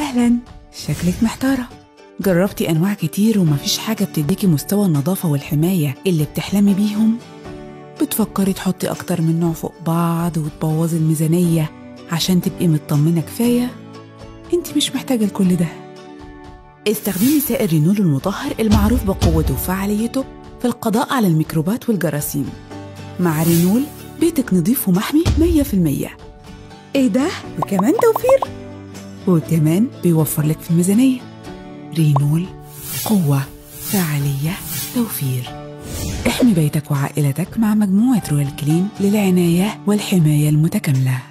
أهلا شكلك محتارة جربتي أنواع كتير ومفيش حاجة بتديكي مستوى النظافة والحماية اللي بتحلمي بيهم بتفكري تحطي أكتر من نوع فوق بعض وتبوظي الميزانية عشان تبقي مطمنة كفاية انت مش محتاجة لكل ده استخدمي سائل رينول المطهر المعروف بقوته وفعاليته في القضاء على الميكروبات والجراثيم مع رينول بيتك نظيف ومحمي 100% ايه ده وكمان توفير وكمان بيوفر لك في الميزانية رينول قوة فعالية توفير احمي بيتك وعائلتك مع مجموعة رويال كلين للعناية والحماية المتكاملة